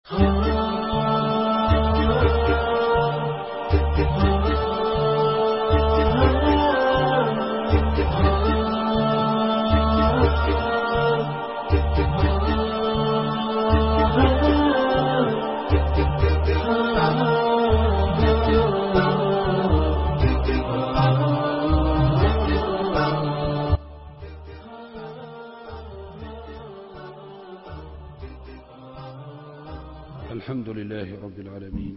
الحمد لله رب العالمين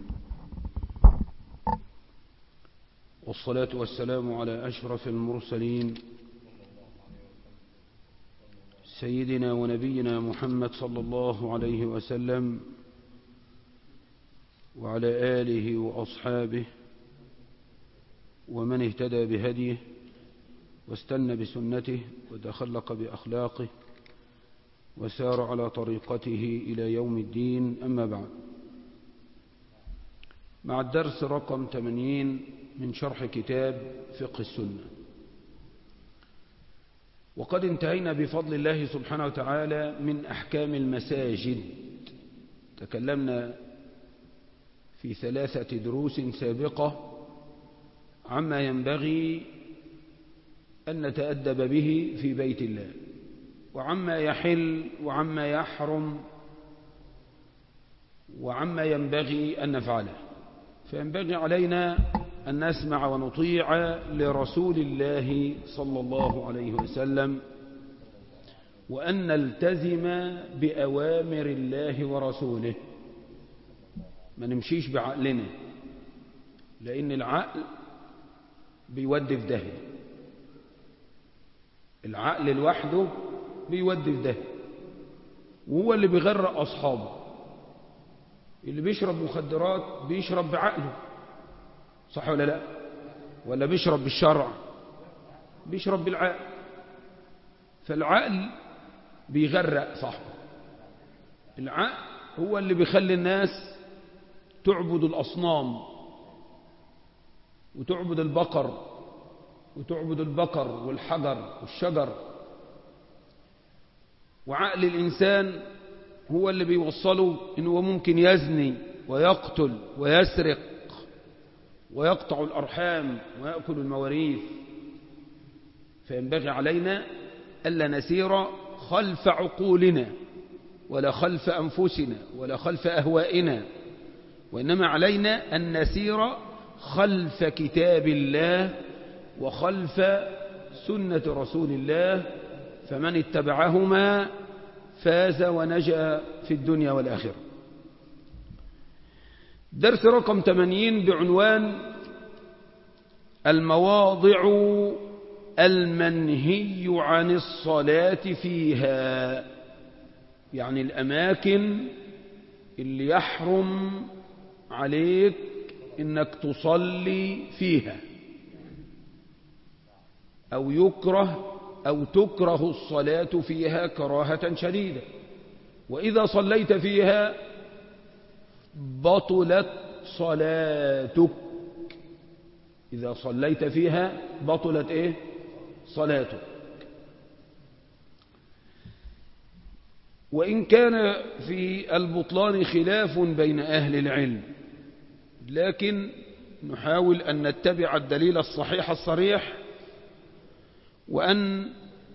والصلاة والسلام على أشرف المرسلين سيدنا ونبينا محمد صلى الله عليه وسلم وعلى آله وأصحابه ومن اهتدى بهديه واستنى بسنته وتخلق بأخلاقه وسار على طريقته إلى يوم الدين أما بعد مع الدرس رقم 80 من شرح كتاب فقه السنة وقد انتهينا بفضل الله سبحانه وتعالى من أحكام المساجد تكلمنا في ثلاثة دروس سابقة عما ينبغي أن نتأدب به في بيت الله وعما يحل وعما يحرم وعما ينبغي أن نفعله فينبغي علينا أن نسمع ونطيع لرسول الله صلى الله عليه وسلم وأن نلتزم بأوامر الله ورسوله ما نمشيش بعقلنا لأن العقل بيودي في داهية العقل لوحده بيودي في ده وهو اللي بيغرق أصحابه اللي بيشرب مخدرات بيشرب بعقله صح ولا لا ولا بيشرب بالشرع بيشرب بالعقل فالعقل بيغرق صاحبه العقل هو اللي بيخلي الناس تعبد الأصنام وتعبد البقر وتعبد البقر والحجر والشجر وعقل الإنسان هو اللي بيوصله إنه ممكن يزني ويقتل ويسرق ويقطع الأرحام ويأكل المواريث فينبغي علينا ألا نسير خلف عقولنا ولا خلف أنفسنا ولا خلف أهوائنا وإنما علينا أن نسير خلف كتاب الله وخلف سنة رسول الله فمن اتبعهما فاز ونجا في الدنيا والآخرة درس رقم 80 بعنوان المواضع المنهي عن الصلاة فيها يعني الأماكن اللي يحرم عليك إنك تصلي فيها أو يكره أو تكره الصلاة فيها كراهة شديدة وإذا صليت فيها بطلت صلاتك إذا صليت فيها بطلت إيه صلاتك وإن كان في البطلان خلاف بين أهل العلم لكن نحاول أن نتبع الدليل الصحيح الصريح وأن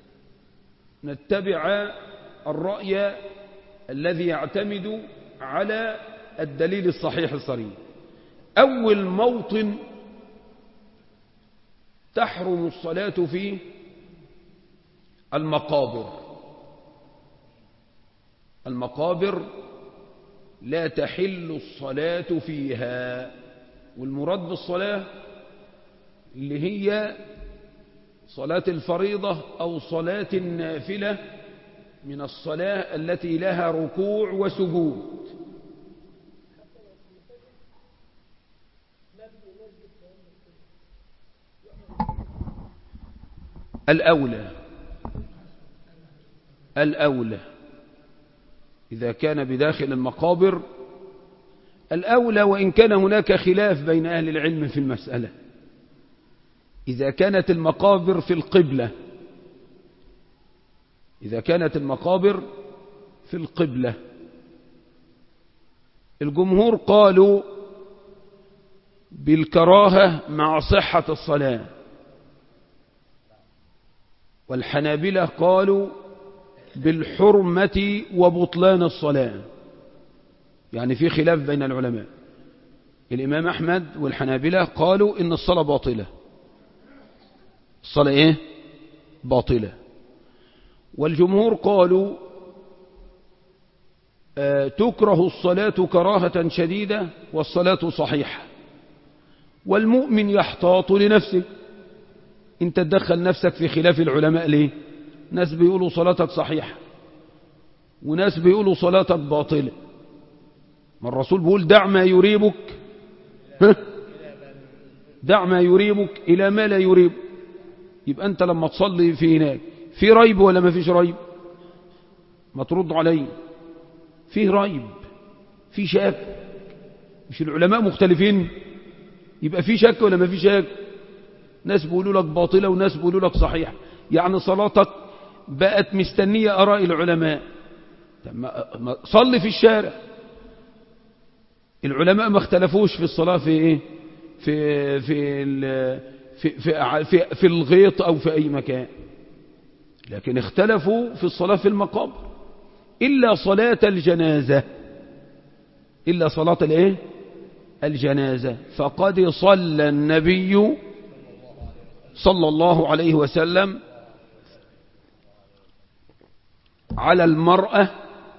نتبع الرأي الذي يعتمد على الدليل الصحيح الصريح أول موطن تحرم الصلاة فيه المقابر المقابر لا تحل الصلاة فيها والمراد بالصلاة اللي هي صلاة الفريضة أو صلاة النافلة من الصلاة التي لها ركوع وسجود الأولى الأولى إذا كان بداخل المقابر الأولى وإن كان هناك خلاف بين أهل العلم في المسألة إذا كانت المقابر في القبلة إذا كانت المقابر في القبلة الجمهور قالوا بالكراهة مع صحة الصلاة والحنابلة قالوا بالحرمة وبطلان الصلاة يعني في خلاف بين العلماء الإمام أحمد والحنابلة قالوا إن الصلاة باطلة الصلاة إيه باطلة والجمهور قالوا آه تكره الصلاة كراهة شديدة والصلاة صحيحة والمؤمن يحتاط لنفسه انت تدخل نفسك في خلاف العلماء ليه ناس بيقولوا صلاتك صحيحة وناس بيقولوا صلاتك باطلة ما الرسول بيقول دع ما يريبك دع ما يريبك إلى ما لا يريبك يبقى أنت لما تصلي في هناك في ريب ولا ما فيش ريب ما ترد علي فيه ريب في شك مش العلماء مختلفين يبقى في شك ولا ما في شك ناس بيقولوا لك باطلة وناس بيقولوا لك صحيح يعني صلاتك بقت مستنية أراء العلماء صلي في الشارع العلماء ما اختلفوش في الصلاة في ايه في في في في, في, في الغيط أو في أي مكان لكن اختلفوا في الصلاة في المقابر إلا صلاة الجنازة إلا صلاة الايه الجنازة فقد صلى النبي صلى الله عليه وسلم على المرأة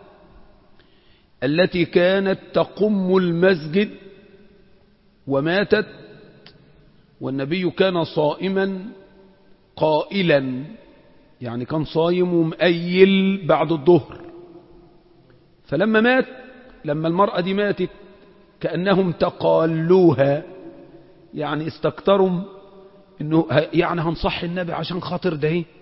التي كانت تقم المسجد وماتت والنبي كان صائما قائلا يعني كان صايم ومأيل بعد الظهر فلما مات لما المرأة دي ماتت كأنهم تقالوها يعني استكتروا انه يعني هنصح النبي عشان خاطر ده ايه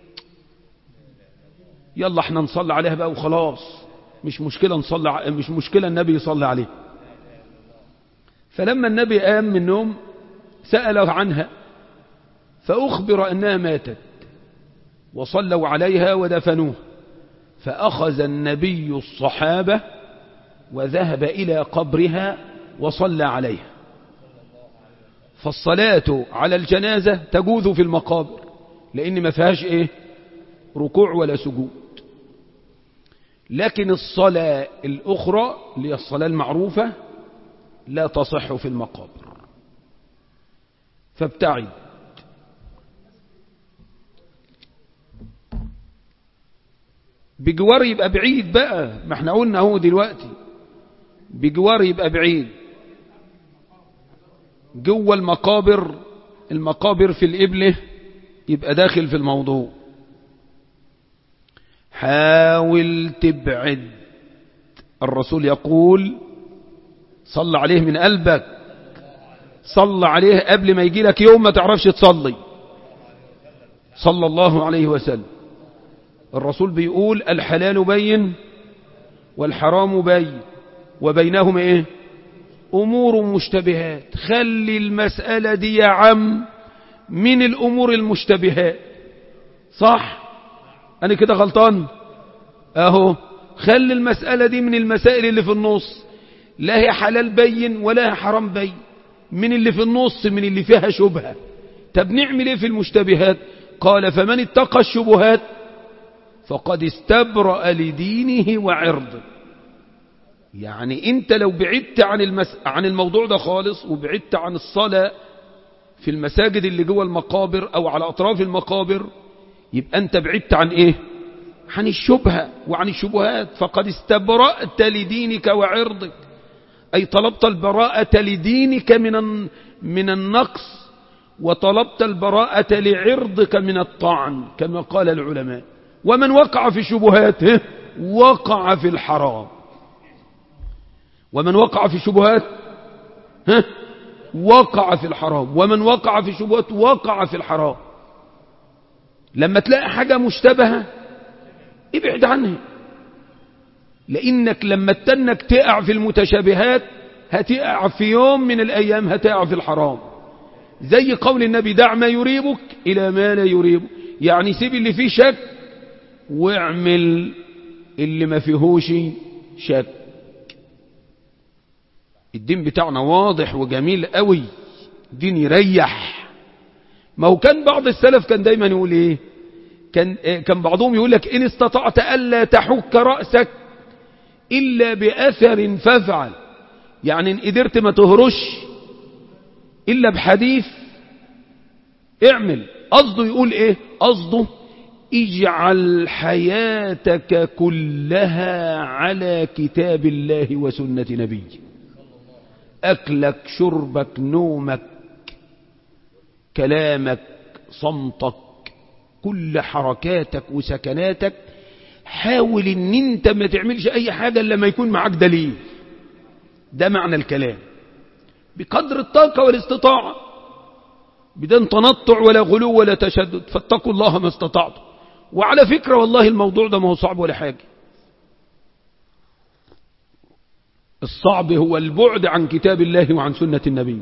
يلا احنا نصلي عليها بقى وخلاص مش مشكلة نصلي مش مشكلة النبي يصلي عليه فلما النبي قام من النوم سأل عنها فأخبر أنها ماتت وصلوا عليها ودفنوه فأخذ النبي الصحابة وذهب إلى قبرها وصلى عليها فالصلاة على الجنازة تجوز في المقابر لأن ما فيهاش إيه ركوع ولا سجود لكن الصلاة الأخرى اللي هي الصلاة المعروفة لا تصح في المقابر فابتعد بجوار يبقى بعيد بقى ما احنا قلنا اهو دلوقتي بجوار يبقى بعيد جوه المقابر المقابر في الإبلة يبقى داخل في الموضوع حاول تبعد الرسول يقول صل عليه من قلبك صل عليه قبل ما يجي لك يوم ما تعرفش تصلي صلى الله عليه وسلم الرسول بيقول الحلال بين والحرام بين وبينهما ايه امور مشتبهات خلي المسألة دي يا عم من الامور المشتبهات صح انا كده غلطان اهو خلي المسألة دي من المسائل اللي في النص لا هي حلال بين ولا هي حرام بين من اللي في النص من اللي فيها شبهة طب نعمل ايه في المشتبهات قال فمن اتقى الشبهات فقد استبرأ لدينه وعرضه يعني انت لو بعدت عن, المس... عن الموضوع ده خالص وبعدت عن الصلاة في المساجد اللي جوه المقابر او على اطراف المقابر يبقى انت بعدت عن ايه عن الشبهة وعن الشبهات فقد استبرأت لدينك وعرضك أي طلبت البراءة لدينك من من النقص وطلبت البراءة لعرضك من الطعن كما قال العلماء ومن وقع في الشبهات وقع في الحرام ومن وقع في الشبهات وقع في الحرام ومن وقع في الشبهات وقع في الحرام لما تلاقي حاجة مشتبهة ابعد عنها لانك لما تنك تقع في المتشابهات هتقع في يوم من الايام هتقع في الحرام زي قول النبي دع ما يريبك الى ما لا يريبك يعني سيب اللي فيه شك واعمل اللي ما فيهوش شك الدين بتاعنا واضح وجميل قوي دين يريح ما هو كان بعض السلف كان دايما يقول ايه كان, كان بعضهم يقول لك إن استطعت ألا تحك رأسك إلا بأثر فافعل يعني إن قدرت ما تهرش إلا بحديث اعمل قصده يقول إيه قصده اجعل حياتك كلها على كتاب الله وسنة نبيه أكلك شربك نومك كلامك صمتك كل حركاتك وسكناتك حاول ان انت ما تعملش اي حاجة الا ما يكون معاك دليل ده معنى الكلام بقدر الطاقة والاستطاعة بدون تنطع ولا غلو ولا تشدد فاتقوا الله ما استطعتم وعلى فكرة والله الموضوع ده ما هو صعب ولا حاجة الصعب هو البعد عن كتاب الله وعن سنة النبي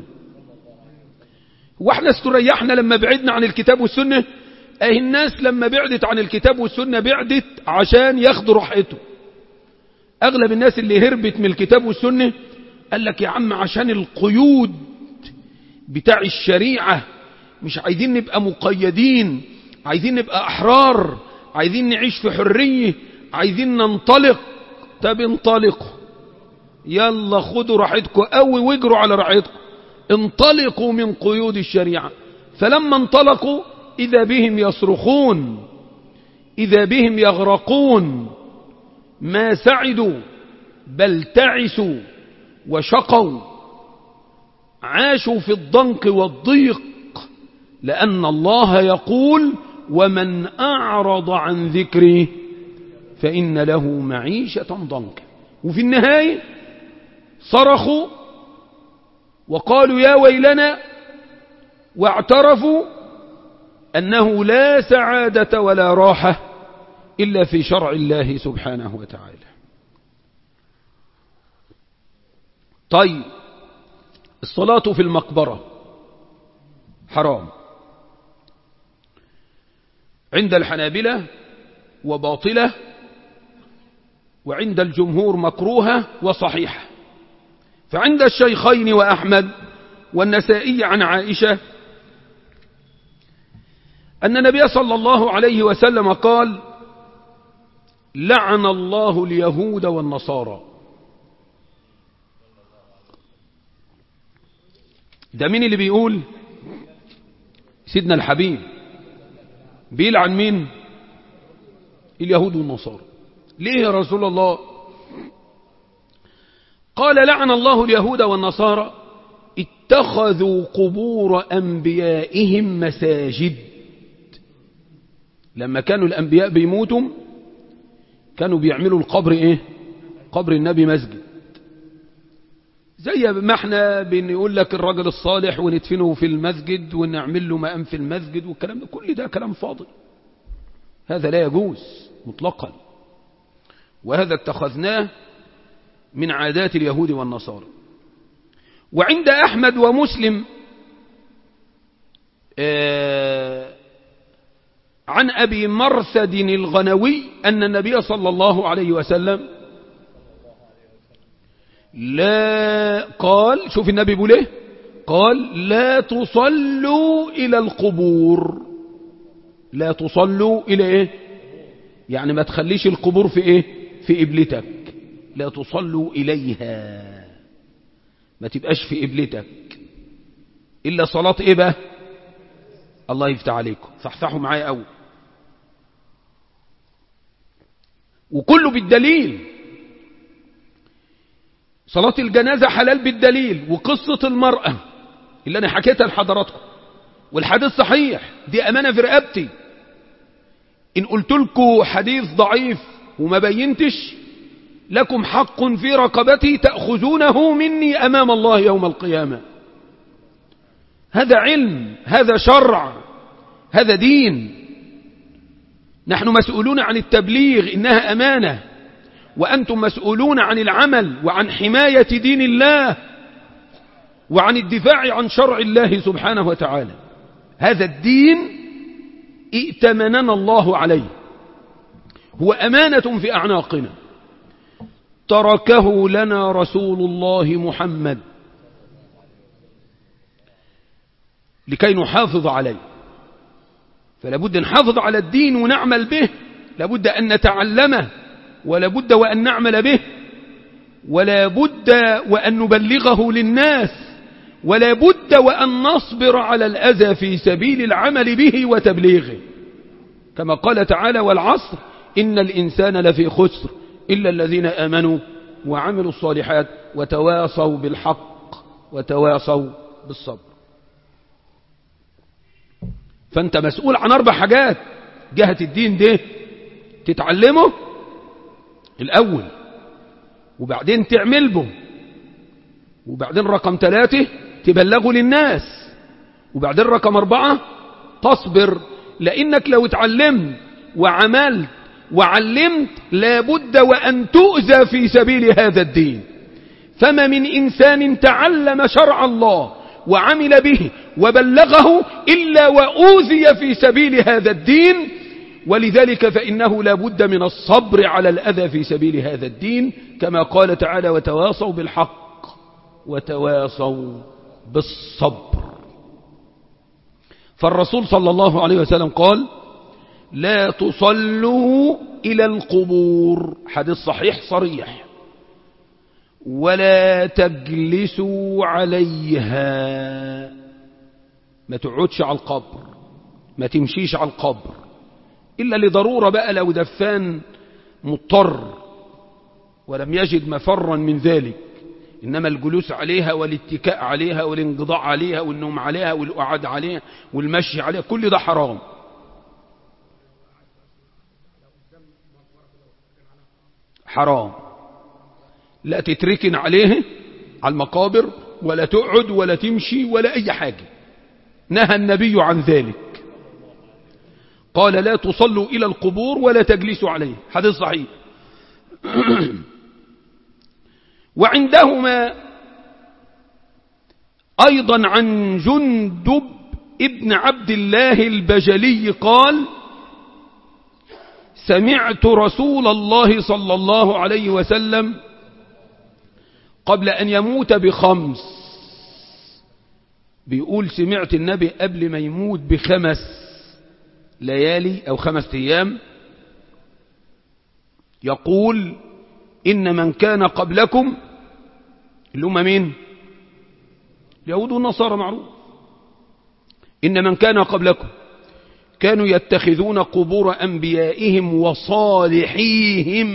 واحنا استريحنا لما بعدنا عن الكتاب والسنة اهي الناس لما بعدت عن الكتاب والسنة بعدت عشان ياخدوا راحته اغلب الناس اللي هربت من الكتاب والسنة قال لك يا عم عشان القيود بتاع الشريعة مش عايزين نبقى مقيدين عايزين نبقى احرار عايزين نعيش في حرية عايزين ننطلق طب انطلقوا يلا خدوا راحتكم قوي واجروا على راحتكم انطلقوا من قيود الشريعة فلما انطلقوا إذا بهم يصرخون إذا بهم يغرقون ما سعدوا بل تعسوا وشقوا عاشوا في الضنك والضيق لأن الله يقول ومن أعرض عن ذكري فإن له معيشة ضنكا وفي النهاية صرخوا وقالوا يا ويلنا واعترفوا أنه لا سعادة ولا راحة إلا في شرع الله سبحانه وتعالى طيب الصلاة في المقبرة حرام عند الحنابلة وباطلة وعند الجمهور مكروهة وصحيحة فعند الشيخين وأحمد والنسائي عن عائشة أن النبي صلى الله عليه وسلم قال لعن الله اليهود والنصارى ده مين اللي بيقول سيدنا الحبيب بيلعن مين اليهود والنصارى ليه يا رسول الله قال لعن الله اليهود والنصارى اتخذوا قبور أنبيائهم مساجد لما كانوا الأنبياء بيموتوا كانوا بيعملوا القبر إيه قبر النبي مسجد زي ما احنا بنقول لك الرجل الصالح وندفنه في المسجد ونعمل له مقام في المسجد والكلام ده كل ده كلام فاضل هذا لا يجوز مطلقا وهذا اتخذناه من عادات اليهود والنصارى وعند أحمد ومسلم آه عن أبي مرثد الغنوي أن النبي صلى الله عليه وسلم لا قال شوف النبي بيقول ايه قال لا تصلوا إلى القبور لا تصلوا إلى ايه يعني ما تخليش القبور في ايه في قبلتك لا تصلوا إليها ما تبقاش في قبلتك إلا صلاة إيه بقى الله يفتح عليكم صحصحوا معايا قوي وكله بالدليل صلاة الجنازة حلال بالدليل وقصة المرأة اللي أنا حكيتها لحضراتكم والحديث صحيح دي أمانة في رقبتي إن قلت لكم حديث ضعيف وما بينتش لكم حق في رقبتي تأخذونه مني أمام الله يوم القيامة هذا علم هذا شرع هذا دين نحن مسؤولون عن التبليغ إنها أمانة وأنتم مسؤولون عن العمل وعن حماية دين الله وعن الدفاع عن شرع الله سبحانه وتعالى هذا الدين ائتمننا الله عليه هو أمانة في أعناقنا تركه لنا رسول الله محمد لكي نحافظ عليه فلا بد نحافظ على الدين ونعمل به لابد أن نتعلمه ولا بد وأن نعمل به ولا بد وأن نبلغه للناس ولا بد وأن نصبر على الأذى في سبيل العمل به وتبليغه كما قال تعالى والعصر إن الإنسان لفي خسر إلا الذين آمنوا وعملوا الصالحات وتواصوا بالحق وتواصوا بالصبر فأنت مسؤول عن أربع حاجات جهة الدين ده تتعلمه الأول وبعدين تعمل به وبعدين رقم ثلاثة تبلغه للناس وبعدين رقم أربعة تصبر لأنك لو اتعلمت وعملت وعلمت لابد وأن تؤذى في سبيل هذا الدين فما من إنسان تعلم شرع الله وعمل به وبلغه إلا وأوذي في سبيل هذا الدين ولذلك فإنه لا بد من الصبر على الأذى في سبيل هذا الدين كما قال تعالى وتواصوا بالحق وتواصوا بالصبر فالرسول صلى الله عليه وسلم قال لا تصلوا إلى القبور حديث صحيح صريح ولا تجلسوا عليها ما تقعدش على القبر ما تمشيش على القبر إلا لضرورة بقى لو دفان مضطر ولم يجد مفرا من ذلك إنما الجلوس عليها والاتكاء عليها والانقضاء عليها والنوم عليها والقعاد عليها والمشي عليها كل ده حرام حرام لا تتركن عليه على المقابر ولا تقعد ولا تمشي ولا أي حاجة نهى النبي عن ذلك قال لا تصلوا إلى القبور ولا تجلسوا عليه حديث صحيح وعندهما أيضا عن جندب ابن عبد الله البجلي قال سمعت رسول الله صلى الله عليه وسلم قبل أن يموت بخمس بيقول سمعت النبي قبل ما يموت بخمس ليالي أو خمس أيام يقول إن من كان قبلكم اللي هم مين اليهود والنصارى معروف إن من كان قبلكم كانوا يتخذون قبور أنبيائهم وصالحيهم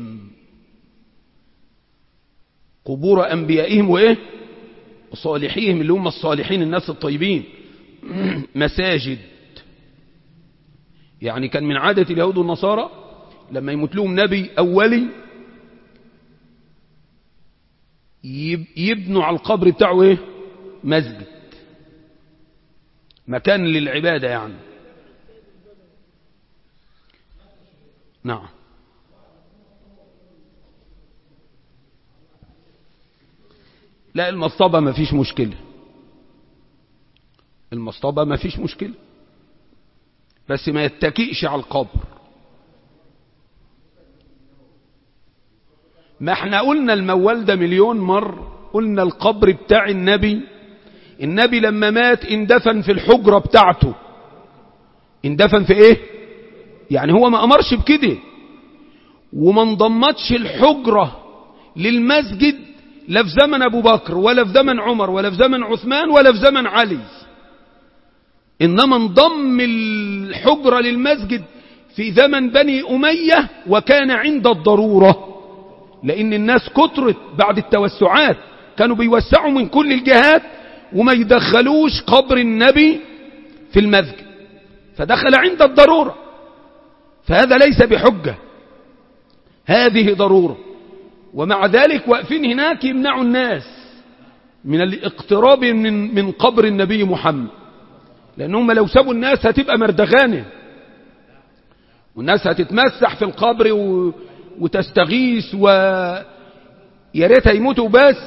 قبور أنبيائهم وإيه وصالحيهم اللي هم الصالحين الناس الطيبين مساجد يعني كان من عادة اليهود والنصارى لما يموت لهم نبي أولي يبنوا على القبر بتاعه ايه مسجد مكان للعبادة يعني نعم لا المصطبة ما فيش مشكلة المصطبة ما فيش مشكلة بس ما يتكئش على القبر ما احنا قلنا الموال ده مليون مر قلنا القبر بتاع النبي النبي لما مات اندفن في الحجرة بتاعته اندفن في ايه يعني هو ما امرش بكده وما انضمتش الحجرة للمسجد لا في زمن ابو بكر ولا في زمن عمر ولا في زمن عثمان ولا في زمن علي انما انضم الحجرة للمسجد في زمن بني امية وكان عند الضرورة لأن الناس كترت بعد التوسعات كانوا بيوسعوا من كل الجهات وما يدخلوش قبر النبي في المسجد فدخل عند الضرورة فهذا ليس بحجة هذه ضرورة ومع ذلك واقفين هناك يمنعوا الناس من الاقتراب من, من قبر النبي محمد لأنهم لو سابوا الناس هتبقى مردغانة والناس هتتمسح في القبر و... وتستغيث و يا ريت يموتوا بس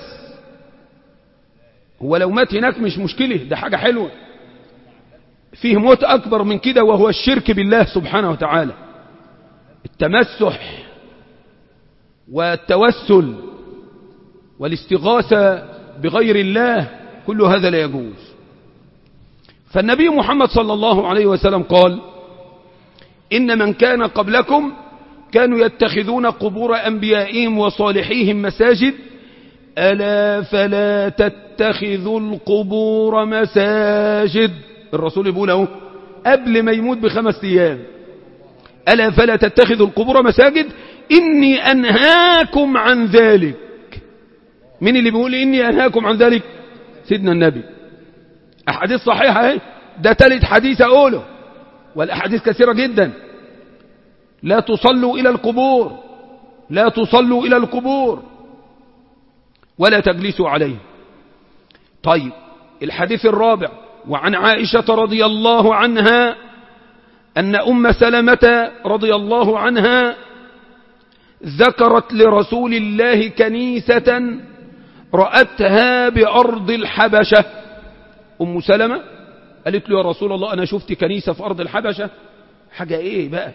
هو لو مات هناك مش مشكلة ده حاجة حلوة فيه موت أكبر من كده وهو الشرك بالله سبحانه وتعالى التمسح والتوسل والاستغاثة بغير الله كل هذا لا يجوز فالنبي محمد صلى الله عليه وسلم قال إن من كان قبلكم كانوا يتخذون قبور أنبيائهم وصالحيهم مساجد ألا فلا تتخذوا القبور مساجد الرسول يقول اهو قبل ما يموت بخمس أيام ألا فلا تتخذوا القبور مساجد إني أنهاكم عن ذلك مين اللي بيقول إني أنهاكم عن ذلك سيدنا النبي أحاديث صحيحة اهي ده تالت حديث أقوله والأحاديث كثيرة جدا لا تصلوا إلى القبور لا تصلوا إلى القبور ولا تجلسوا عليه طيب الحديث الرابع وعن عائشة رضي الله عنها أن أم سلمة رضي الله عنها ذكرت لرسول الله كنيسة رأتها بأرض الحبشة أم سلمة قالت له يا رسول الله أنا شفت كنيسة في أرض الحبشة حاجة إيه بقى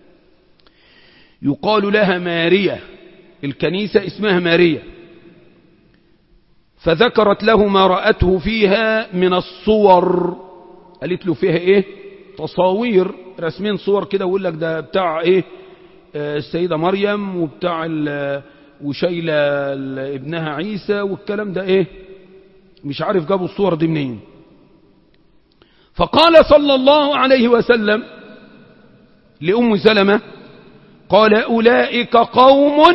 يقال لها مارية الكنيسة اسمها مارية فذكرت له ما رأته فيها من الصور قالت له فيها ايه تصاوير رسمين صور كده ويقول لك ده بتاع ايه آه السيدة مريم وبتاع وشايلة ابنها عيسى والكلام ده ايه مش عارف جابوا الصور دي منين فقال صلى الله عليه وسلم لأم سلمة قال أولئك قوم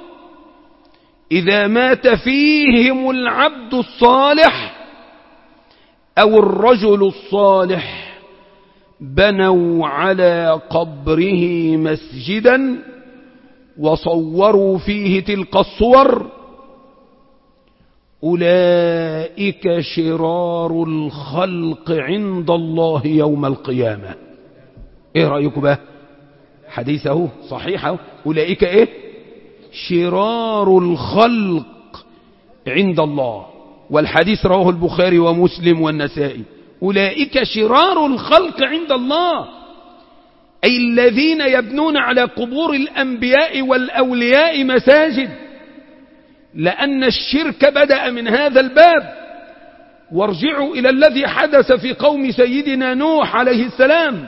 إذا مات فيهم العبد الصالح أو الرجل الصالح بنوا على قبره مسجدا وصوروا فيه تلك الصور أولئك شرار الخلق عند الله يوم القيامة ايه رأيكم بقى حديثه صحيحه أولئك ايه شرار الخلق عند الله والحديث رواه البخاري ومسلم والنسائي أولئك شرار الخلق عند الله أي الذين يبنون على قبور الأنبياء والأولياء مساجد لأن الشرك بدأ من هذا الباب وارجعوا إلى الذي حدث في قوم سيدنا نوح عليه السلام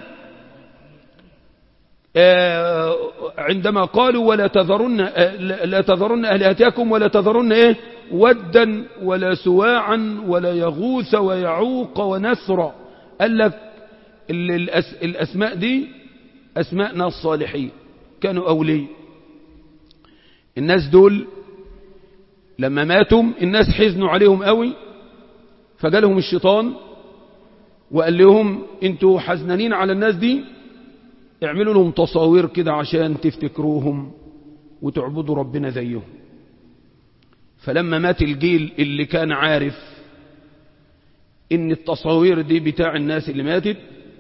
عندما قالوا ولا تذرن لا تذرن أهلهتكم ولا تذرن إيه ودا ولا سواعا ولا يغوث ويعوق ونسرا قال لك الأسماء دي أسماء ناس صالحين كانوا أولي الناس دول لما ماتوا الناس حزنوا عليهم قوي فجالهم الشيطان وقال لهم انتوا حزنانين على الناس دي اعملوا لهم تصاوير كده عشان تفتكروهم وتعبدوا ربنا زيهم فلما مات الجيل اللي كان عارف ان التصاوير دي بتاع الناس اللي ماتت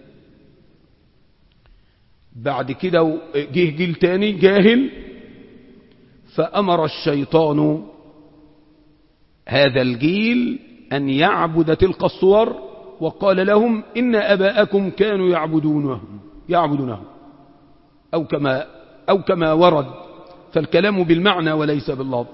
بعد كده جه جيل تاني جاهل فأمر الشيطان هذا الجيل أن يعبد تلك الصور وقال لهم إن أباءكم كانوا يعبدونه يعبدونه أو كما, أو كما ورد فالكلام بالمعنى وليس باللفظ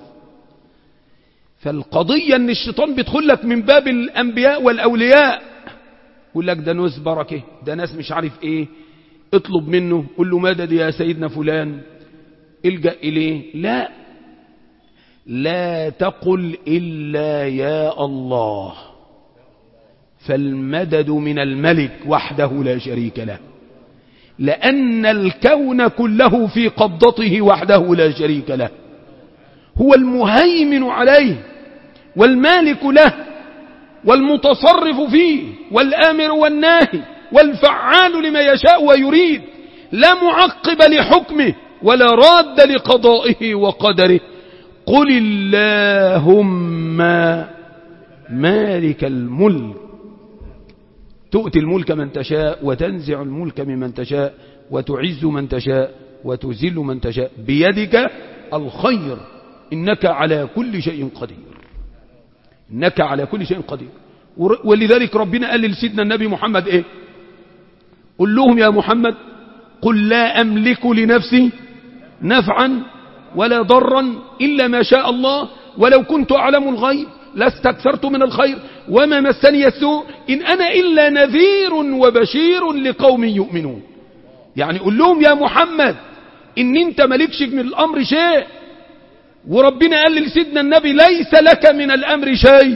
فالقضية أن الشيطان بيدخل لك من باب الأنبياء والأولياء يقول لك ده ناس بركة ده ناس مش عارف إيه اطلب منه قل له مدد يا سيدنا فلان الجأ إليه لا لا تقل إلا يا الله فالمدد من الملك وحده لا شريك له لأن الكون كله في قبضته وحده لا شريك له هو المهيمن عليه والمالك له والمتصرف فيه والآمر والناهي والفعال لما يشاء ويريد لا معقب لحكمه ولا راد لقضائه وقدره قل اللهم مالك الملك تؤتي الملك من تشاء وتنزع الملك ممن تشاء وتعز من تشاء وتذل من تشاء بيدك الخير إنك على كل شيء قدير إنك على كل شيء قدير ولذلك ربنا قال لسيدنا النبي محمد إيه قل لهم يا محمد قل لا أملك لنفسي نفعا ولا ضرا إلا ما شاء الله ولو كنت أعلم الغيب لاستكثرت من الخير وما مسني السوء إن أنا إلا نذير وبشير لقوم يؤمنون يعني قل لهم يا محمد إن أنت مالكش من الأمر شيء وربنا قال لسيدنا النبي ليس لك من الأمر شيء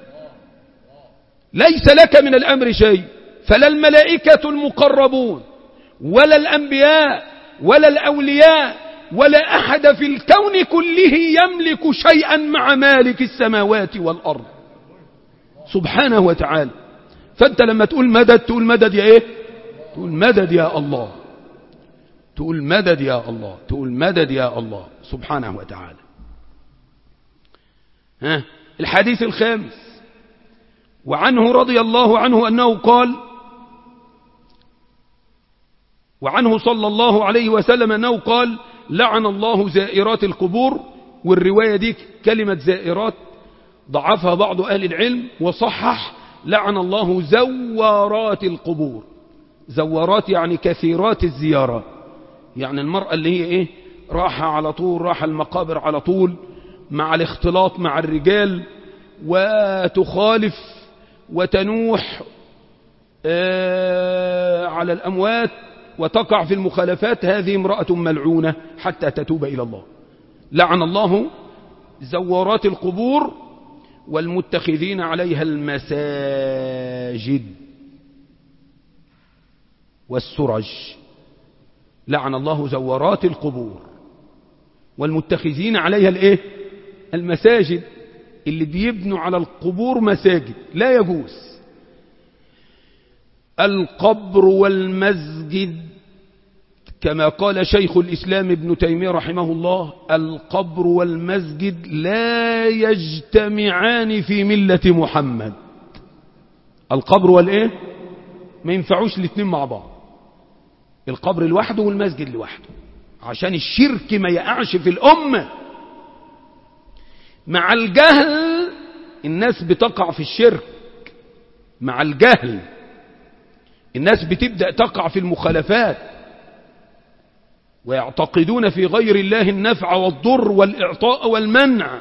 ليس لك من الأمر شيء فلا الملائكة المقربون ولا الأنبياء ولا الأولياء ولا أحد في الكون كله يملك شيئا مع مالك السماوات والأرض سبحانه وتعالى فأنت لما تقول مدد تقول مدد يا إيه تقول مدد يا الله تقول مدد يا الله تقول مدد يا الله سبحانه وتعالى ها الحديث الخامس وعنه رضي الله عنه أنه قال وعنه صلى الله عليه وسلم أنه قال لعن الله زائرات القبور والرواية دي كلمة زائرات ضعفها بعض أهل العلم وصحح لعن الله زوارات القبور زوارات يعني كثيرات الزيارة يعني المرأة اللي هي ايه راحة على طول راحة المقابر على طول مع الاختلاط مع الرجال وتخالف وتنوح آه على الأموات وتقع في المخالفات هذه امرأة ملعونة حتى تتوب إلى الله لعن الله زوارات القبور والمتخذين عليها المساجد والسرج لعن الله زوارات القبور والمتخذين عليها الايه المساجد اللي بيبنوا على القبور مساجد لا يجوز القبر والمسجد كما قال شيخ الإسلام ابن تيمية رحمه الله القبر والمسجد لا يجتمعان في ملة محمد القبر والإيه ما ينفعوش الاثنين مع بعض القبر لوحده والمسجد لوحده عشان الشرك ما يقعش في الأمة مع الجهل الناس بتقع في الشرك مع الجهل الناس بتبدأ تقع في المخالفات ويعتقدون في غير الله النفع والضر والإعطاء والمنع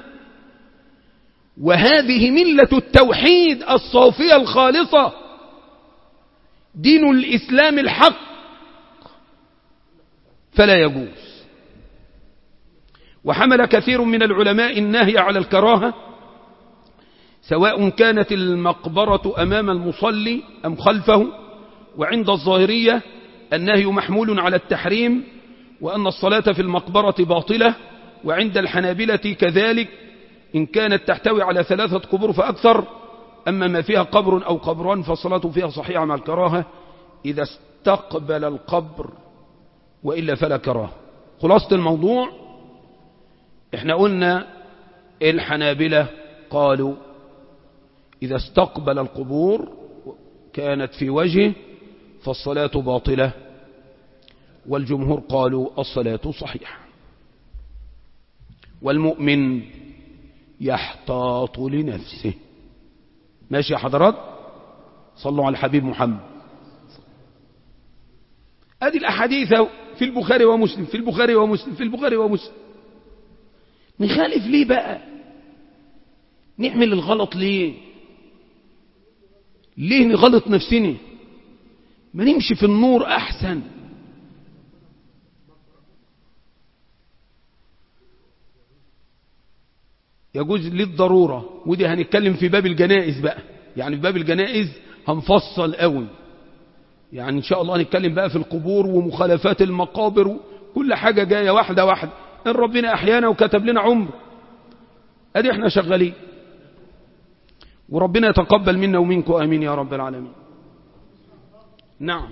وهذه ملة التوحيد الصافية الخالصة دين الإسلام الحق فلا يجوز وحمل كثير من العلماء النهي على الكراهة سواء كانت المقبرة أمام المصلي أم خلفه وعند الظاهرية النهي محمول على التحريم وأن الصلاة في المقبرة باطلة وعند الحنابلة كذلك إن كانت تحتوي على ثلاثة قبور فأكثر أما ما فيها قبر أو قبران فالصلاة فيها صحيحة مع الكراهة إذا استقبل القبر وإلا فلا كراهة خلاصة الموضوع احنا قلنا الحنابلة قالوا إذا استقبل القبور كانت في وجهه فالصلاة باطلة والجمهور قالوا الصلاة صحيحة والمؤمن يحتاط لنفسه ماشي يا حضرات صلوا على الحبيب محمد ادي الاحاديث في البخاري ومسلم في البخاري ومسلم في البخاري ومسلم نخالف ليه بقى نعمل الغلط ليه ليه نغلط نفسنا ما نمشي في النور احسن يجوز للضرورة ودي هنتكلم في باب الجنائز بقى يعني في باب الجنائز هنفصل قوي يعني ان شاء الله هنتكلم بقى في القبور ومخالفات المقابر كل حاجة جاية واحدة واحدة ان ربنا احيانا وكتب لنا عمر ادي احنا شغالين وربنا يتقبل منا ومنكم امين يا رب العالمين نعم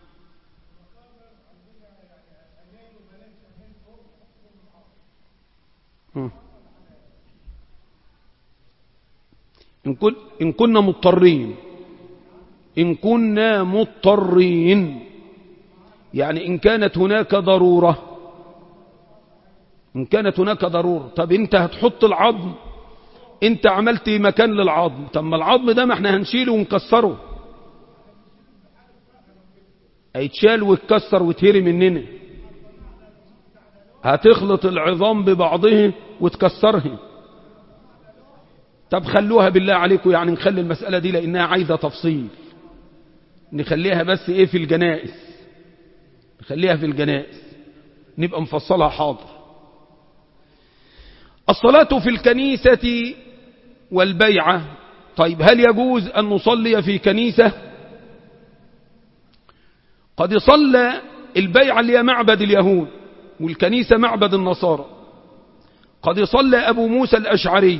إن, كن إن كنا مضطرين إن كنا مضطرين يعني إن كانت هناك ضرورة إن كانت هناك ضرورة طب أنت هتحط العظم أنت عملت مكان للعظم طب ما العظم ده ما احنا هنشيله ونكسره هيتشال ويتكسر ويتهري مننا هتخلط العظام ببعضه وتكسرها طب خلوها بالله عليكم يعني نخلي المسألة دي لأنها عايزة تفصيل نخليها بس ايه في الجنائز نخليها في الجنائز نبقى مفصلها حاضر الصلاة في الكنيسة والبيعة طيب هل يجوز أن نصلي في كنيسة قد صلى البيعة اللي هي معبد اليهود والكنيسة معبد النصارى قد صلى أبو موسى الأشعري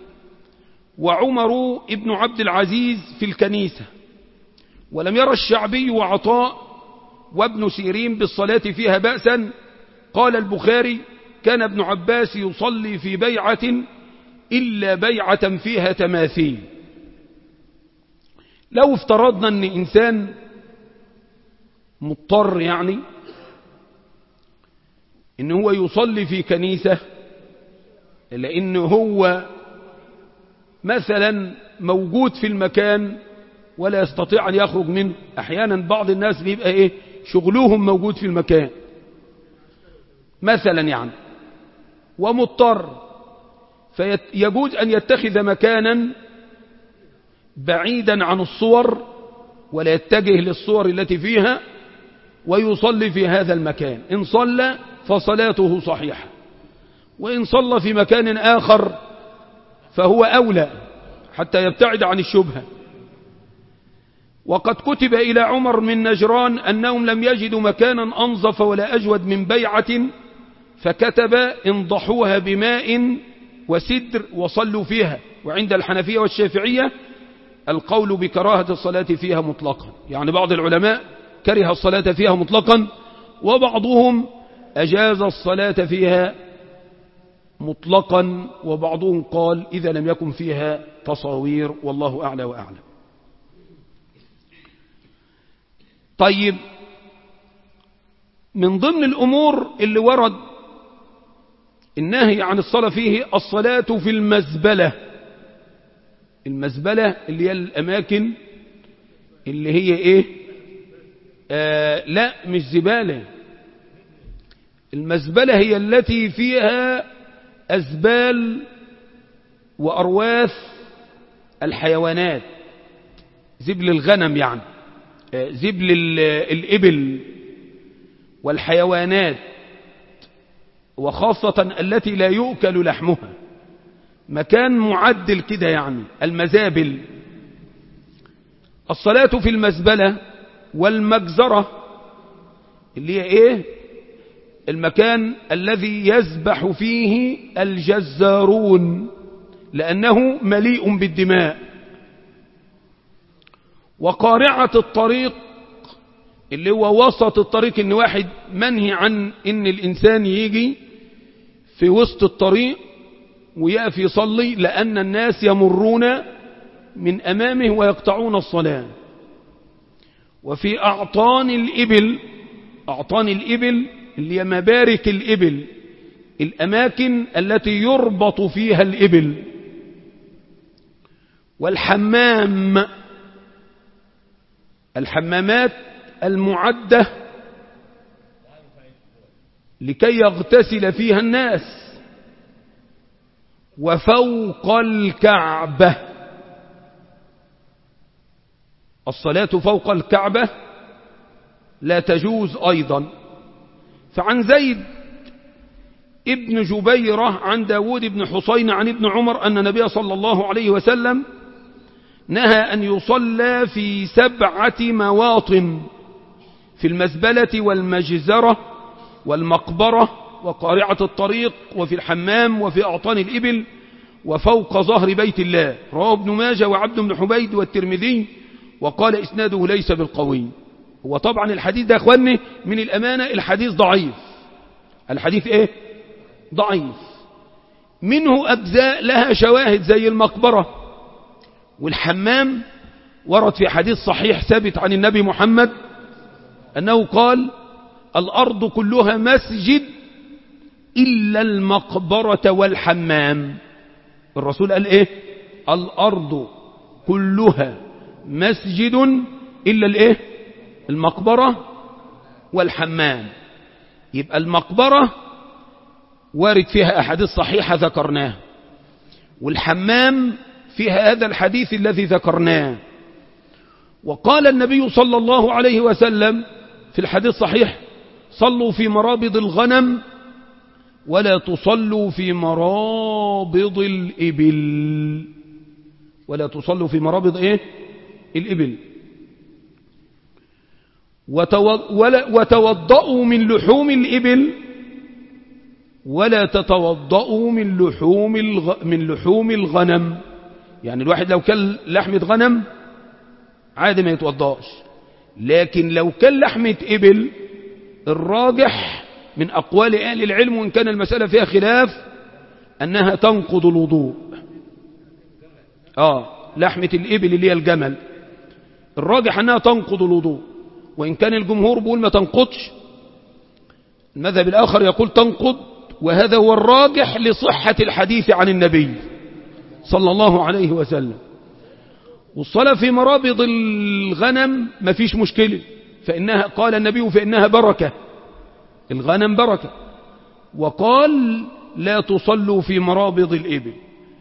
وعمر ابن عبد العزيز في الكنيسة ولم يرى الشعبي وعطاء وابن سيرين بالصلاة فيها بأسا قال البخاري كان ابن عباس يصلي في بيعة إلا بيعة فيها تماثيل لو افترضنا أن إنسان مضطر يعني ان هو يصلي في كنيسة لان هو مثلا موجود في المكان ولا يستطيع ان يخرج منه احيانا بعض الناس بيبقى ايه شغلهم موجود في المكان مثلا يعني ومضطر فيجوز ان يتخذ مكانا بعيدا عن الصور ولا يتجه للصور التي فيها ويصلي في هذا المكان إن صلى فصلاته صحيحة وإن صلى في مكان آخر فهو أولى حتى يبتعد عن الشبهة وقد كتب إلى عمر من نجران أنهم لم يجدوا مكانا أنظف ولا أجود من بيعة فكتب انضحوها بماء وسدر وصلوا فيها وعند الحنفية والشافعية القول بكراهة الصلاة فيها مطلقا يعني بعض العلماء كره الصلاة فيها مطلقا وبعضهم أجاز الصلاة فيها مطلقا وبعضهم قال إذا لم يكن فيها تصاوير والله أعلى وأعلم طيب من ضمن الأمور اللي ورد النهي عن الصلاة فيه الصلاة في المزبلة المزبلة اللي هي الأماكن اللي هي إيه آه لا مش زبالة المزبلة هي التي فيها أزبال وأرواث الحيوانات زبل الغنم يعني آه زبل الإبل والحيوانات وخاصة التي لا يؤكل لحمها مكان معدل كده يعني المزابل الصلاة في المزبلة والمجزرة اللي هي ايه المكان الذي يسبح فيه الجزارون لأنه مليء بالدماء وقارعة الطريق اللي هو وسط الطريق ان واحد منهي عن ان الانسان يجي في وسط الطريق ويقف يصلي لأن الناس يمرون من أمامه ويقطعون الصلاة وفي أعطان الإبل أعطان الإبل اللي هي مبارك الإبل الأماكن التي يربط فيها الإبل والحمام الحمامات المعدة لكي يغتسل فيها الناس وفوق الكعبة الصلاة فوق الكعبة لا تجوز أيضا فعن زيد ابن جبيرة عن داود بن حسين عن ابن عمر أن النبي صلى الله عليه وسلم نهى أن يصلى في سبعة مواطن في المزبلة والمجزرة والمقبرة وقارعة الطريق وفي الحمام وفي أعطان الإبل وفوق ظهر بيت الله رواه ابن ماجه وعبد بن حبيد والترمذي وقال إسناده ليس بالقوي وطبعا الحديث ده أخواني من الأمانة الحديث ضعيف الحديث إيه ضعيف منه أجزاء لها شواهد زي المقبرة والحمام ورد في حديث صحيح ثابت عن النبي محمد أنه قال الأرض كلها مسجد إلا المقبرة والحمام الرسول قال إيه الأرض كلها مسجد إلا الإيه المقبرة والحمام يبقى المقبرة وارد فيها أحاديث صحيحة ذكرناها والحمام فيها هذا الحديث الذي ذكرناه وقال النبي صلى الله عليه وسلم في الحديث صحيح صلوا في مرابض الغنم ولا تصلوا في مرابض الإبل ولا تصلوا في مرابض إيه الإبل وتوضأوا من لحوم الإبل ولا تتوضأوا من لحوم الغ... من لحوم الغنم يعني الواحد لو كل لحمة غنم عادي ما يتوضاش لكن لو كل لحمة إبل الراجح من أقوال أهل العلم وإن كان المسألة فيها خلاف أنها تنقض الوضوء آه لحمة الإبل اللي هي الجمل الراجح أنها تنقض الوضوء وإن كان الجمهور بيقول ما تنقضش المذهب الآخر يقول تنقض وهذا هو الراجح لصحة الحديث عن النبي صلى الله عليه وسلم والصلاة في مرابض الغنم ما فيش مشكلة فإنها قال النبي فإنها بركة الغنم بركة وقال لا تصلوا في مرابض الإبل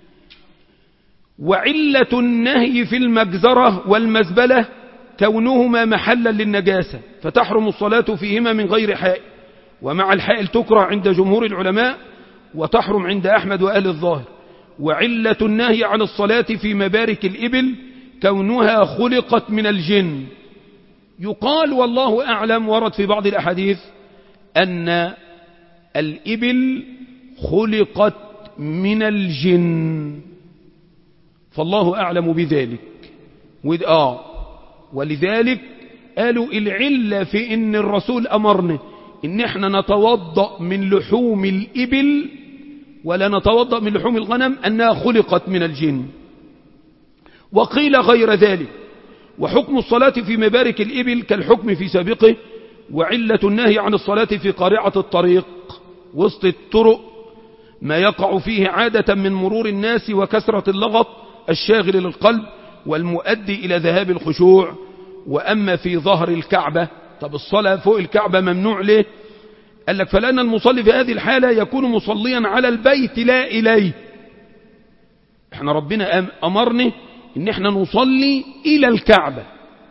وعلة النهي في المجزرة والمزبلة كونهما محلا للنجاسة فتحرم الصلاة فيهما من غير حائل ومع الحائل تكره عند جمهور العلماء وتحرم عند أحمد وأهل الظاهر وعلة النهي عن الصلاة في مبارك الإبل كونها خلقت من الجن يقال والله أعلم ورد في بعض الأحاديث أن الإبل خلقت من الجن فالله أعلم بذلك آه ولذلك قالوا العلة في ان الرسول امرنا ان احنا نتوضأ من لحوم الابل ولا نتوضأ من لحوم الغنم انها خلقت من الجن وقيل غير ذلك وحكم الصلاة في مبارك الابل كالحكم في سابقه وعلة النهي عن الصلاة في قارعة الطريق وسط الطرق ما يقع فيه عادة من مرور الناس وكسرة اللغط الشاغل للقلب والمؤدي إلى ذهاب الخشوع وأما في ظهر الكعبة طب الصلاة فوق الكعبة ممنوع ليه قال لك فلأن المصلي في هذه الحالة يكون مصليا على البيت لا إليه احنا ربنا أمرنا ان احنا نصلي إلى الكعبة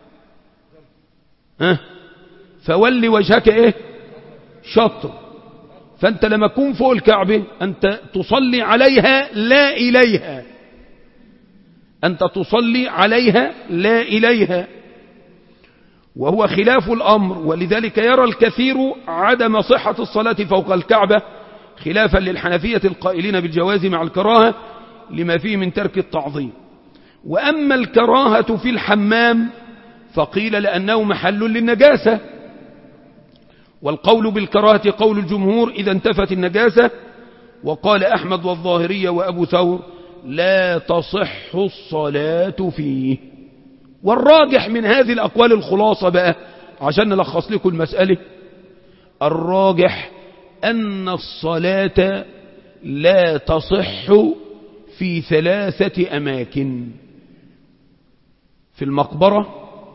ها فولي وجهك ايه شطر فانت لما تكون فوق الكعبة انت تصلي عليها لا إليها أنت تصلي عليها لا إليها وهو خلاف الأمر ولذلك يرى الكثير عدم صحة الصلاة فوق الكعبة خلافا للحنفية القائلين بالجواز مع الكراهة لما فيه من ترك التعظيم وأما الكراهة في الحمام فقيل لأنه محل للنجاسة والقول بالكراهة قول الجمهور إذا انتفت النجاسة وقال أحمد والظاهرية وأبو ثور لا تصح الصلاة فيه والراجح من هذه الأقوال الخلاصة بقى عشان نلخص لكم المسألة الراجح أن الصلاة لا تصح في ثلاثة أماكن في المقبرة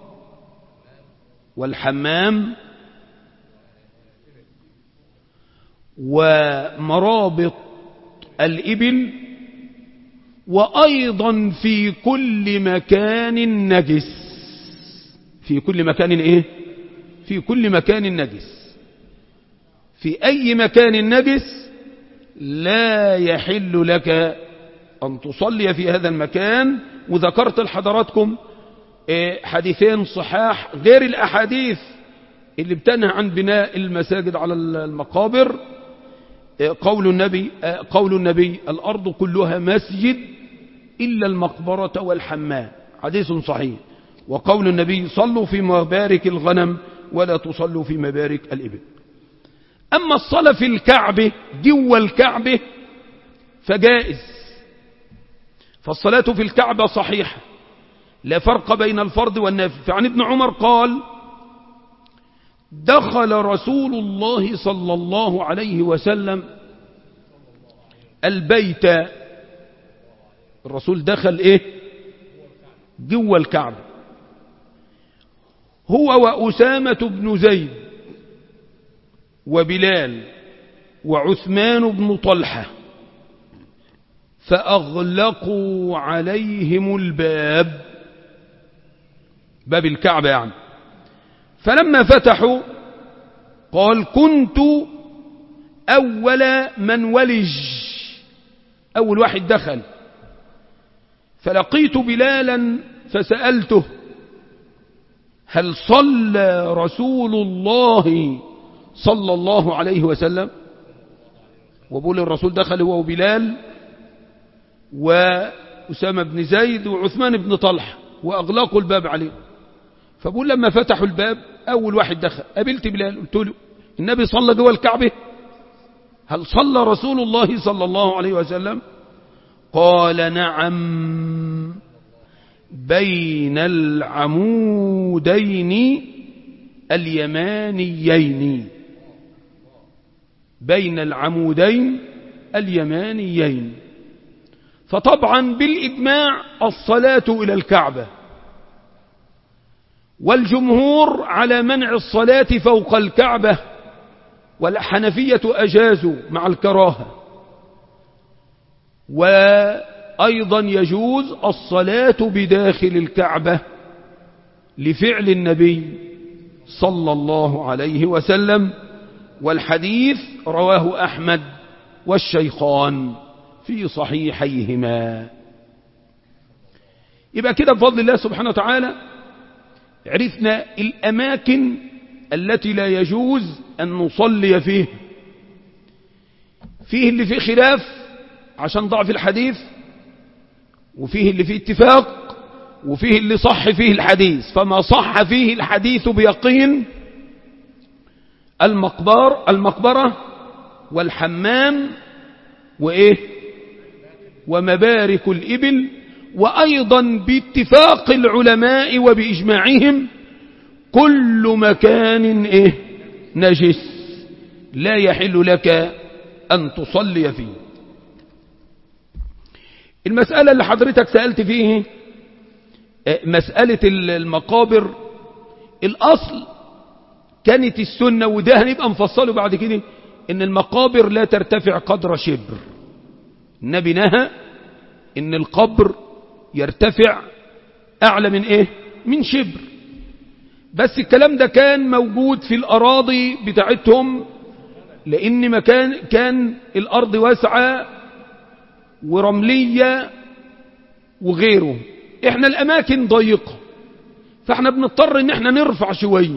والحمام ومرابط الإبل وأيضا في كل مكان نجس في كل مكان إيه في كل مكان نجس في أي مكان نجس لا يحل لك أن تصلي في هذا المكان وذكرت لحضراتكم حديثين صحاح غير الأحاديث اللي بتنهى عن بناء المساجد على المقابر قول النبي قول النبي الأرض كلها مسجد إلا المقبرة والحمام حديث صحيح وقول النبي صلوا في مبارك الغنم ولا تصلوا في مبارك الإبل أما الصلاة في الكعبة جوا الكعبة فجائز فالصلاة في الكعبة صحيحة لا فرق بين الفرض والنافل فعن ابن عمر قال دخل رسول الله صلى الله عليه وسلم البيت الرسول دخل ايه جوا الكعبة هو وأسامة بن زيد وبلال وعثمان بن طلحة فأغلقوا عليهم الباب باب الكعبة يعني فلما فتحوا قال كنت أول من ولج أول واحد دخل فلقيت بلالا فسألته هل صلى رسول الله صلى الله عليه وسلم وبقول الرسول دخل هو وبلال وأسامة بن زيد وعثمان بن طلحة وأغلقوا الباب عليه فبقول لما فتحوا الباب أول واحد دخل قابلت بلال قلت له النبي صلى جوه الكعبة هل صلى رسول الله صلى الله عليه وسلم قال نعم بين العمودين اليمانيين بين العمودين اليمانيين فطبعا بالإجماع الصلاة إلى الكعبة والجمهور على منع الصلاة فوق الكعبة والحنفية أجازوا مع الكراهة وأيضا يجوز الصلاة بداخل الكعبة لفعل النبي صلى الله عليه وسلم والحديث رواه أحمد والشيخان في صحيحيهما يبقى كده بفضل الله سبحانه وتعالى عرفنا الأماكن التي لا يجوز أن نصلي فيه فيه اللي فيه خلاف عشان ضعف الحديث وفيه اللي فيه اتفاق وفيه اللي صح فيه الحديث فما صح فيه الحديث بيقين المقبر المقبرة والحمام وإيه ومبارك الإبل وأيضا باتفاق العلماء وبإجماعهم كل مكان إيه نجس لا يحل لك أن تصلي فيه المسألة اللي حضرتك سألت فيه مسألة المقابر الأصل كانت السنة وده هنبقى مفصله بعد كده ان المقابر لا ترتفع قدر شبر النبي نهى ان القبر يرتفع اعلى من ايه من شبر بس الكلام ده كان موجود في الاراضي بتاعتهم لان مكان كان الارض واسعة ورملية وغيره احنا الاماكن ضيقة فاحنا بنضطر ان احنا نرفع شوية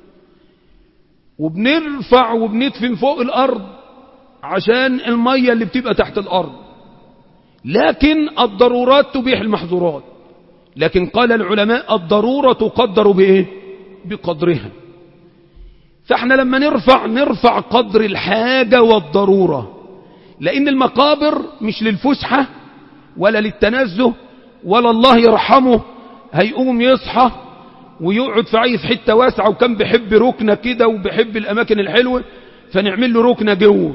وبنرفع وبندفن فوق الارض عشان المية اللي بتبقى تحت الارض لكن الضرورات تبيح المحظورات لكن قال العلماء الضرورة تقدر بايه بقدرها فاحنا لما نرفع نرفع قدر الحاجة والضرورة لان المقابر مش للفسحة ولا للتنزه ولا الله يرحمه هيقوم يصحى ويقعد في عايز حتة واسعة وكان بيحب ركنة كده وبيحب الأماكن الحلوة فنعمل له ركنة جوه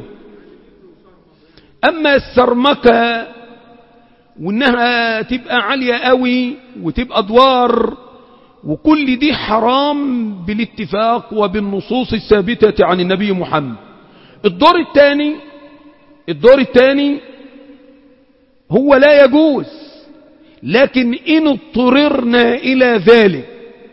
أما السرمكة وإنها تبقى عالية قوي وتبقى أدوار وكل دي حرام بالاتفاق وبالنصوص الثابتة عن النبي محمد الدور الثاني الدور الثاني هو لا يجوز لكن إن اضطررنا إلى ذلك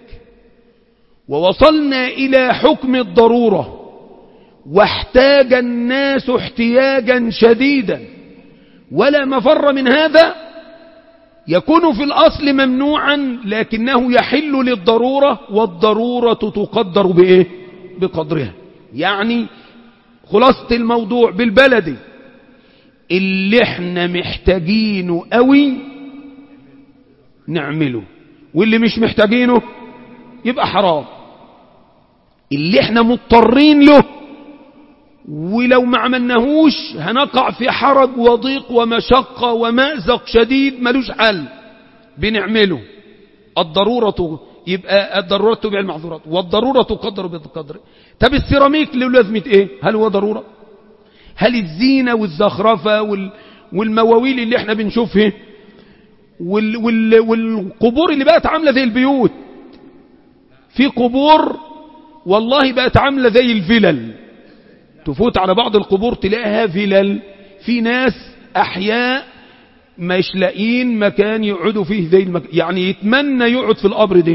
ووصلنا إلى حكم الضرورة واحتاج الناس احتياجا شديدا ولا مفر من هذا يكون في الأصل ممنوعا لكنه يحل للضرورة والضرورة تقدر بإيه بقدرها يعني خلاصة الموضوع بالبلدي اللي احنا محتاجينه قوي نعمله واللي مش محتاجينه يبقى حرام اللي احنا مضطرين له ولو ما عملناهوش هنقع في حرج وضيق ومشقة ومأزق شديد ملوش حل بنعمله الضرورة يبقى الضرورة تبع المعذورات والضرورة تقدر بقدر طب السيراميك له لازمة ايه هل هو ضرورة هل الزينة والزخرفة وال والمواويل اللي احنا بنشوفها وال وال والقبور اللي بقت عاملة زي البيوت في قبور والله بقت عاملة زي الفلل تفوت على بعض القبور تلاقيها فلل في ناس أحياء مش لاقيين مكان يقعدوا فيه زي المك... يعني يتمنى يقعد في القبر ده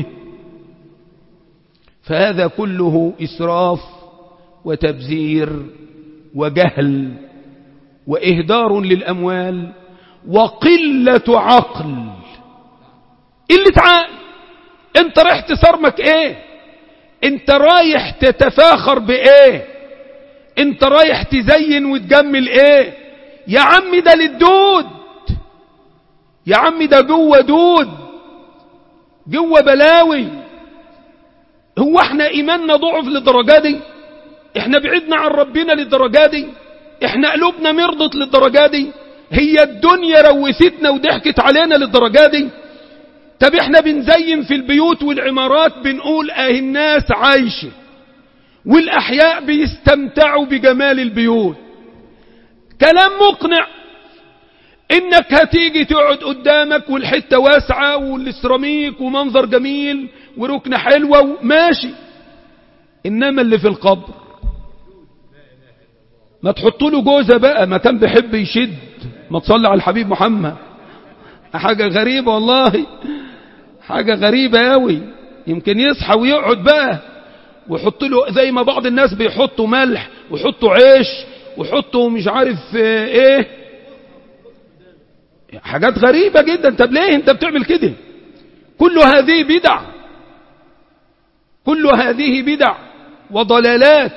فهذا كله إسراف وتبذير وجهل وإهدار للأموال وقلة عقل قلة عقل انت رايح تصرمك ايه انت رايح تتفاخر بايه انت رايح تزين وتجمل ايه يا عم ده للدود يا عم ده جوه دود جوه بلاوي هو احنا ايماننا ضعف للدرجة دي احنا بعدنا عن ربنا للدرجة دي احنا قلوبنا مرضت للدرجة دي هي الدنيا روستنا وضحكت علينا للدرجة دي طب احنا بنزين في البيوت والعمارات بنقول اه الناس عايشة والاحياء بيستمتعوا بجمال البيوت كلام مقنع انك هتيجي تقعد قدامك والحتة واسعة والسيراميك ومنظر جميل وركنة حلوة وماشي انما اللي في القبر ما تحط له جوزة بقى ما كان بيحب يشد ما تصلي على الحبيب محمد حاجة غريبة والله حاجة غريبة قوي يمكن يصحى ويقعد بقى ويحط له زي ما بعض الناس بيحطوا ملح ويحطوا عيش ويحطوا مش عارف ايه حاجات غريبة جدا طب ليه انت بتعمل كده كل هذه بدع كل هذه بدع وضلالات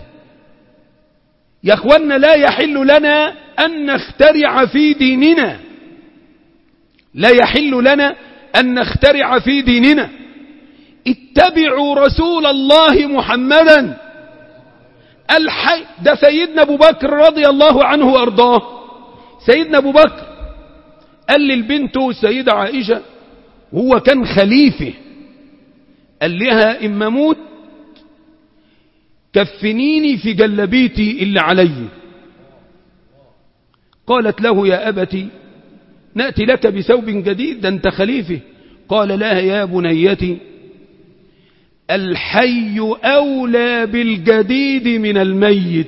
يا اخوانا لا يحل لنا ان نخترع في ديننا لا يحل لنا أن نخترع في ديننا اتبعوا رسول الله محمدا الحي ده سيدنا أبو بكر رضي الله عنه وأرضاه سيدنا أبو بكر قال للبنت سيدة عائشة وهو كان خليفة قال لها إما موت كفنيني في جلبيتي اللي علي قالت له يا أبتي نأتي لك بثوب جديد ده أنت خليفة قال لها يا بنيتي الحي أولى بالجديد من الميت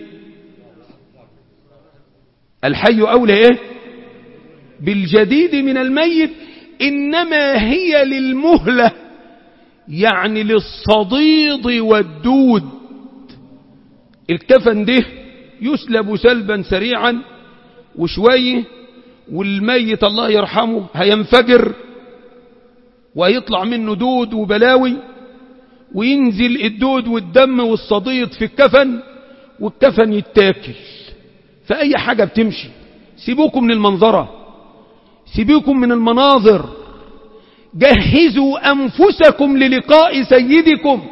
الحي أولى إيه بالجديد من الميت إنما هي للمهلة يعني للصديد والدود الكفن ده يسلب سلبا سريعا وشويه والميت الله يرحمه هينفجر ويطلع منه دود وبلاوي وينزل الدود والدم والصديد في الكفن والكفن يتاكل فأي حاجة بتمشي سيبوكم من المنظرة سيبوكم من المناظر جهزوا أنفسكم للقاء سيدكم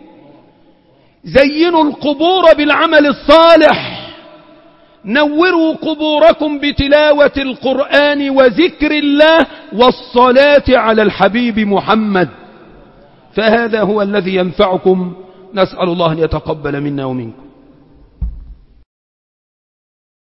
زينوا القبور بالعمل الصالح نوروا قبوركم بتلاوة القرآن وذكر الله والصلاة على الحبيب محمد فهذا هو الذي ينفعكم نسأل الله أن يتقبل منا ومنكم